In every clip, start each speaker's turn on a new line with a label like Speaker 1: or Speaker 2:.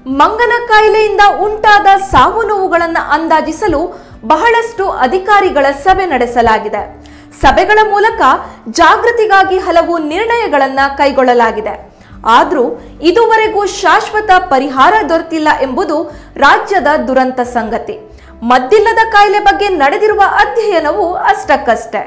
Speaker 1: ಮಂಗನ ಕಾಯಿಲೆಯಿಂದ ಉಂಟಾದ ಸಾವು ನೋವುಗಳನ್ನು ಅಂದಾಜಿಸಲು ಬಹಳಷ್ಟು ಅಧಿಕಾರಿಗಳ ಸಭೆ ನಡೆಸಲಾಗಿದೆ ಸಭೆಗಳ ಮೂಲಕ ಜಾಗೃತಿಗಾಗಿ ಹಲವು ನಿರ್ಣಯಗಳನ್ನ ಕೈಗೊಳ್ಳಲಾಗಿದೆ ಆದರೂ ಇದುವರೆಗೂ ಶಾಶ್ವತ ಪರಿಹಾರ ದೊರೆತಿಲ್ಲ ಎಂಬುದು ರಾಜ್ಯದ ದುರಂತ ಸಂಗತಿ ಮದ್ದಿಲ್ಲದ ಕಾಯಿಲೆ ಬಗ್ಗೆ ನಡೆದಿರುವ ಅಧ್ಯಯನವು ಅಷ್ಟಕ್ಕಷ್ಟೇ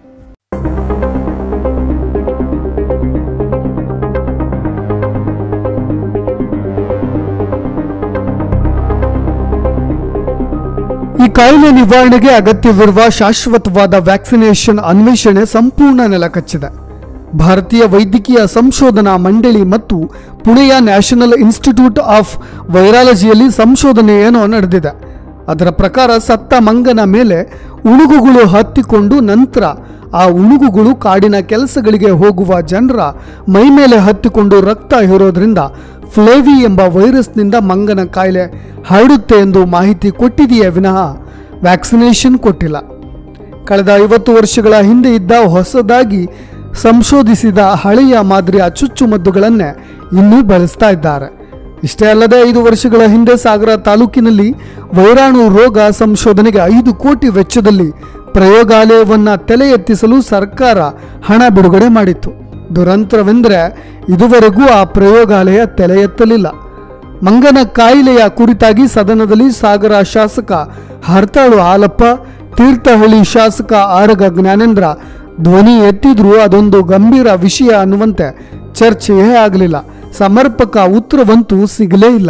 Speaker 2: ಈ ಕಾಯಿಲೆ ನಿವಾರಣೆಗೆ ಅಗತ್ಯವಿರುವ ಶಾಶ್ವತವಾದ ವ್ಯಾಕ್ಸಿನೇಷನ್ ಅನ್ವೇಷಣೆ ಸಂಪೂರ್ಣ ನೆಲಕಚ್ಚಿದೆ ಭಾರತೀಯ ವೈದ್ಯಕೀಯ ಸಂಶೋಧನಾ ಮಂಡಳಿ ಮತ್ತು ಪುಣೆಯ ನ್ಯಾಷನಲ್ ಇನ್ಸ್ಟಿಟ್ಯೂಟ್ ಆಫ್ ವೈರಾಲಜಿಯಲ್ಲಿ ಸಂಶೋಧನೆ ಏನೋ ನಡೆದಿದೆ ಅದರ ಪ್ರಕಾರ ಸತ್ತ ಮಂಗನ ಮೇಲೆ ಉಣುಗುಗಳು ಹತ್ತಿಕೊಂಡು ನಂತರ ಆ ಉಣುಗುಗಳು ಕಾಡಿನ ಕೆಲಸಗಳಿಗೆ ಹೋಗುವ ಜನರ ಮೈಮೇಲೆ ಹತ್ತಿಕೊಂಡು ರಕ್ತ ಹೀರೋದ್ರಿಂದ ಫ್ಲೇವಿ ಎಂಬ ವೈರಸ್ನಿಂದ ಮಂಗನ ಕಾಯಿಲೆ ಹರಡುತ್ತೆ ಎಂದು ಮಾಹಿತಿ ಕೊಟ್ಟಿದೆಯೇ ವಿನಃ ವ್ಯಾಕ್ಸಿನೇಷನ್ ಕೊಟ್ಟಿಲ್ಲ ಕಳೆದ ಐವತ್ತು ವರ್ಷಗಳ ಹಿಂದೆ ಇದ್ದ ಹೊಸದಾಗಿ ಸಂಶೋಧಿಸಿದ ಹಳೆಯ ಮಾದರಿಯ ಚುಚ್ಚುಮದ್ದುಗಳನ್ನೇ ಇನ್ನೂ ಬಳಸ್ತಾ ಇದ್ದಾರೆ ಇಷ್ಟೇ ಅಲ್ಲದೆ ಐದು ವರ್ಷಗಳ ಹಿಂದೆ ಸಾಗರ ತಾಲೂಕಿನಲ್ಲಿ ವೈರಾಣು ರೋಗ ಸಂಶೋಧನೆಗೆ ಐದು ಕೋಟಿ ವೆಚ್ಚದಲ್ಲಿ ಪ್ರಯೋಗಾಲಯವನ್ನ ತಲೆ ಎತ್ತಿಸಲು ಸರ್ಕಾರ ಹಣ ಬಿಡುಗಡೆ ಮಾಡಿತ್ತು ದುರಂತರವೆಂದರೆ ಇದುವರೆಗೂ ಆ ಪ್ರಯೋಗಾಲಯ ತಲೆ ಎತ್ತಲಿಲ್ಲ ಮಂಗನ ಕಾಯಿಲೆಯ ಕುರಿತಾಗಿ ಸದನದಲ್ಲಿ ಸಾಗರ ಶಾಸಕ ಹರ್ತಾಳು ಹಾಲಪ್ಪ ತೀರ್ಥಹಳ್ಳಿ ಶಾಸಕ ಆರಗ ಜ್ಞಾನೇಂದ್ರ ಧ್ವನಿ ಎತ್ತಿದ್ರೂ ಅದೊಂದು ಗಂಭೀರ ವಿಷಯ ಅನ್ನುವಂತೆ ಚರ್ಚೆಯೇ ಆಗಲಿಲ್ಲ ಸಮರ್ಪಕ ಉತ್ತರವಂತೂ ಸಿಗಲೇ ಇಲ್ಲ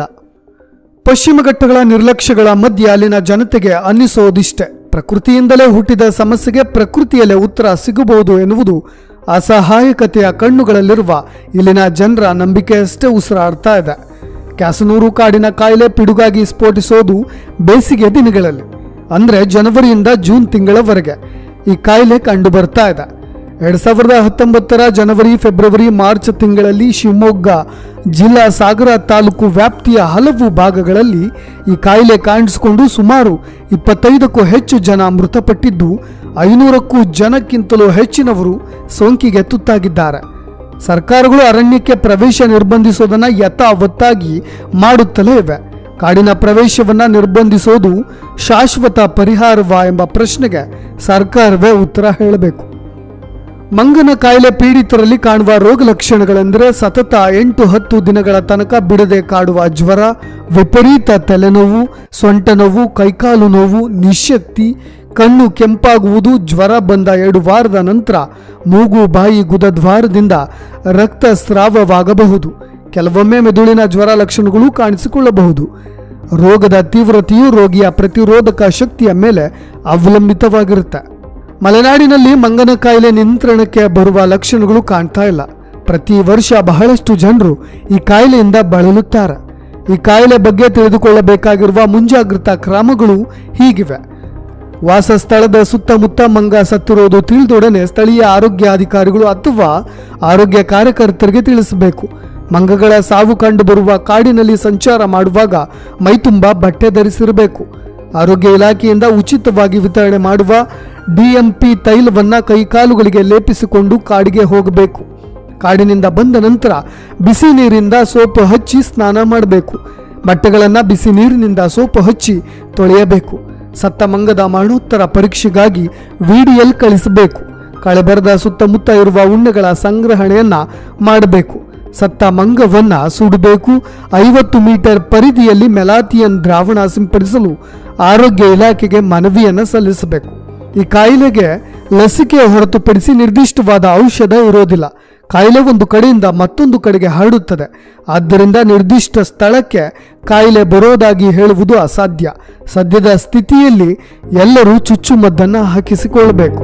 Speaker 2: ಪಶ್ಚಿಮ ಘಟ್ಟಗಳ ನಿರ್ಲಕ್ಷ್ಯಗಳ ಮಧ್ಯೆ ಅಲ್ಲಿನ ಜನತೆಗೆ ಅನ್ನಿಸೋದಿಷ್ಟೆ ಪ್ರಕೃತಿಯಿಂದಲೇ ಹುಟ್ಟಿದ ಸಮಸ್ಯೆಗೆ ಪ್ರಕೃತಿಯಲ್ಲೇ ಉತ್ತರ ಸಿಗಬಹುದು ಎನ್ನುವುದು ಅಸಹಾಯಕತೆಯ ಕಣ್ಣುಗಳಲ್ಲಿರುವ ಇಲ್ಲಿನ ಜನರ ನಂಬಿಕೆಯಷ್ಟೇ ಉಸಿರಾಡ್ತಾ ಇದೆ ಕ್ಯಾಸನೂರು ಕಾಡಿನ ಕಾಯಿಲೆ ಪಿಡುಗಾಗಿ ಸ್ಫೋಟಿಸೋದು ಬೇಸಿಗೆ ದಿನಗಳಲ್ಲಿ ಅಂದರೆ ಜನವರಿಯಿಂದ ಜೂನ್ ತಿಂಗಳವರೆಗೆ ಈ ಕಾಯಿಲೆ ಕಂಡು ಬರ್ತಾ ಇದೆ ಎರಡು ಸಾವಿರದ ಹತ್ತೊಂಬತ್ತರ ಜನವರಿ ಫೆಬ್ರವರಿ ಮಾರ್ಚ್ ತಿಂಗಳಲ್ಲಿ ಶಿವಮೊಗ್ಗ ಜಿಲ್ಲಾ ಸಾಗರ ತಾಲೂಕು ವ್ಯಾಪ್ತಿಯ ಹಲವು ಭಾಗಗಳಲ್ಲಿ ಈ ಕಾಯಿಲೆ ಕಾಣಿಸಿಕೊಂಡು ಸುಮಾರು ಇಪ್ಪತ್ತೈದಕ್ಕೂ ಹೆಚ್ಚು ಜನ ಮೃತಪಟ್ಟಿದ್ದು ಐನೂರಕ್ಕೂ ಜನಕ್ಕಿಂತಲೂ ಹೆಚ್ಚಿನವರು ಸೋಂಕಿಗೆ ತುತ್ತಾಗಿದ್ದಾರೆ ಸರ್ಕಾರಗಳು ಅರಣ್ಯಕ್ಕೆ ಪ್ರವೇಶ ನಿರ್ಬಂಧಿಸೋದನ್ನ ಯಥಾವತ್ತಾಗಿ ಮಾಡುತ್ತಲೇ ಇವೆ ಕಾಡಿನ ಪ್ರವೇಶವನ್ನ ನಿರ್ಬಂಧಿಸೋದು ಶಾಶ್ವತ ಪರಿಹಾರವಾ ಎಂಬ ಪ್ರಶ್ನೆಗೆ ಸರ್ಕಾರವೇ ಉತ್ತರ ಹೇಳಬೇಕು ಮಂಗನ ಕಾಯಿಲೆ ಪೀಡಿತರಲ್ಲಿ ಕಾಣುವ ರೋಗ ಲಕ್ಷಣಗಳೆಂದರೆ ಸತತ ಎಂಟು ಹತ್ತು ದಿನಗಳ ತನಕ ಬಿಡದೆ ಕಾಡುವ ಜ್ವರ ವಿಪರೀತ ತಲೆನೋವು ಸೊಂಟ ನೋವು ಕೈಕಾಲು ನೋವು ನಿಶಕ್ತಿ ಕಣ್ಣು ಕೆಂಪಾಗುವುದು ಜ್ವರ ಬಂದ ಎರಡು ವಾರದ ನಂತರ ಮೂಗು ಬಾಯಿ ಗುದದ್ವಾರದಿಂದ ರಕ್ತಸ್ರಾವವಾಗಬಹುದು ಕೆಲವೊಮ್ಮೆ ಮೆದುಳಿನ ಜ್ವರ ಲಕ್ಷಣಗಳು ಕಾಣಿಸಿಕೊಳ್ಳಬಹುದು ರೋಗದ ತೀವ್ರತೆಯು ರೋಗಿಯ ಪ್ರತಿರೋಧಕ ಶಕ್ತಿಯ ಮೇಲೆ ಅವಲಂಬಿತವಾಗಿರುತ್ತೆ ಮಲೆನಾಡಿನಲ್ಲಿ ಮಂಗನ ಕಾಯಿಲೆ ನಿಯಂತ್ರಣಕ್ಕೆ ಬರುವ ಲಕ್ಷಣಗಳು ಕಾಣ್ತಾ ಇಲ್ಲ ಪ್ರತಿ ವರ್ಷ ಬಹಳಷ್ಟು ಜನರು ಈ ಕಾಯಿಲೆಯಿಂದ ಬಳಲುತ್ತಾರೆ ಈ ಕಾಯಿಲೆ ಬಗ್ಗೆ ತಿಳಿದುಕೊಳ್ಳಬೇಕಾಗಿರುವ ಮುಂಜಾಗ್ರತಾ ಕ್ರಮಗಳು ಹೀಗಿವೆ ವಾಸಸ್ಥಳದ ಸುತ್ತಮುತ್ತ ಮಂಗ ಸತ್ತಿರೋದು ತಿಳಿದೊಡನೆ ಸ್ಥಳೀಯ ಆರೋಗ್ಯ ಅಧಿಕಾರಿಗಳು ಅಥವಾ ಆರೋಗ್ಯ ಕಾರ್ಯಕರ್ತರಿಗೆ ತಿಳಿಸಬೇಕು ಮಂಗಗಳ ಸಾವು ಕಂಡುಬರುವ ಕಾಡಿನಲ್ಲಿ ಸಂಚಾರ ಮಾಡುವಾಗ ಮೈತುಂಬ ಬಟ್ಟೆ ಧರಿಸಿರಬೇಕು ಆರೋಗ್ಯ ಇಲಾಖೆಯಿಂದ ಉಚಿತವಾಗಿ ವಿತರಣೆ ಮಾಡುವ ಡಿಎಂಪಿ ತೈಲವನ್ನ ಕೈಕಾಲುಗಳಿಗೆ ಲೇಪಿಸಿಕೊಂಡು ಕಾಡಿಗೆ ಹೋಗಬೇಕು ಕಾಡಿನಿಂದ ಬಂದ ನಂತರ ಬಿಸಿ ನೀರಿಂದ ಸೋಪು ಹಚ್ಚಿ ಸ್ನಾನ ಮಾಡಬೇಕು ಬಟ್ಟೆಗಳನ್ನು ಬಿಸಿ ನೀರಿನಿಂದ ಸೋಪು ಹಚ್ಚಿ ತೊಳೆಯಬೇಕು ಸತ್ತ ಮಂಗದ ಮರಣೋತ್ತರ ಪರೀಕ್ಷೆಗಾಗಿ ವಿಡಿಎಲ್ ಕಳಿಸಬೇಕು ಕಳೆಬರದ ಸುತ್ತಮುತ್ತ ಇರುವ ಉಣ್ಣೆಗಳ ಸಂಗ್ರಹಣೆಯನ್ನ ಮಾಡಬೇಕು ಸತ್ತ ಮಂಗವನ್ನ ಸುಡಬೇಕು ಐವತ್ತು ಮೀಟರ್ ಪರಿಧಿಯಲ್ಲಿ ಮೆಲಾಥಿಯನ್ ದ್ರಾವಣ ಸಿಂಪಡಿಸಲು ಆರೋಗ್ಯ ಇಲಾಖೆಗೆ ಮನವಿಯನ್ನು ಸಲ್ಲಿಸಬೇಕು ಈ ಕಾಯಿಲೆಗೆ ಲಸಿಕೆ ಹೊರತುಪಡಿಸಿ ನಿರ್ದಿಷ್ಟವಾದ ಔಷಧ ಇರೋದಿಲ್ಲ ಕಾಯಿಲೆ ಒಂದು ಕಡೆಯಿಂದ ಮತ್ತೊಂದು ಕಡೆಗೆ ಹರಡುತ್ತದೆ ಆದ್ದರಿಂದ ನಿರ್ದಿಷ್ಟ ಸ್ಥಳಕ್ಕೆ ಕಾಯಿಲೆ ಬರೋದಾಗಿ ಹೇಳುವುದು ಅಸಾಧ್ಯ ಸದ್ಯದ ಸ್ಥಿತಿಯಲ್ಲಿ ಎಲ್ಲರೂ ಚುಚ್ಚುಮದ್ದನ್ನು ಹಾಕಿಸಿಕೊಳ್ಳಬೇಕು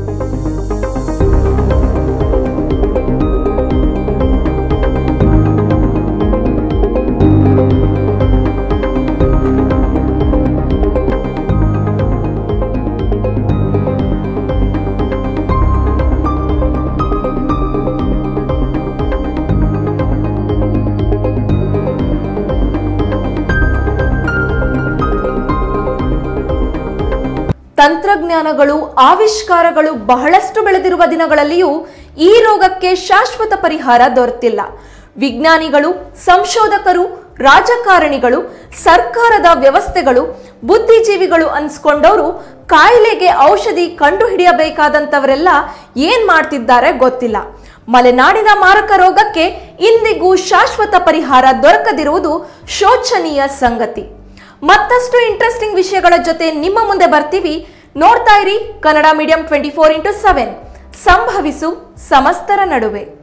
Speaker 1: ತಂತ್ರಜ್ಞಾನಗಳು ಆವಿಷ್ಕಾರಗಳು ಬಹಳಷ್ಟು ಬೆಳೆದಿರುವ ದಿನಗಳಲ್ಲಿಯೂ ಈ ರೋಗಕ್ಕೆ ಶಾಶ್ವತ ಪರಿಹಾರ ದೊರೆತಿಲ್ಲ ವಿಜ್ಞಾನಿಗಳು ಸಂಶೋಧಕರು ರಾಜಕಾರಣಿಗಳು ಸರ್ಕಾರದ ವ್ಯವಸ್ಥೆಗಳು ಬುದ್ಧಿಜೀವಿಗಳು ಅನ್ಸ್ಕೊಂಡವರು ಕಾಯಿಲೆಗೆ ಔಷಧಿ ಕಂಡುಹಿಡಿಯಬೇಕಾದಂಥವರೆಲ್ಲ ಏನ್ ಮಾಡ್ತಿದ್ದಾರೆ ಗೊತ್ತಿಲ್ಲ ಮಲೆನಾಡಿನ ಮಾರಕ ರೋಗಕ್ಕೆ ಇಂದಿಗೂ ಶಾಶ್ವತ ಪರಿಹಾರ ದೊರಕದಿರುವುದು ಶೋಚನೀಯ ಸಂಗತಿ ಮತ್ತಷ್ಟು ಇಂಟ್ರೆಸ್ಟಿಂಗ್ ವಿಷಯಗಳ ಜೊತೆ ನಿಮ್ಮ ಮುಂದೆ ಬರ್ತೀವಿ ನೋಡ್ತಾ ಇರಿ Kannada medium twenty four into seven ಸಂಭವಿಸು ಸಮಸ್ತರ ನಡುವೆ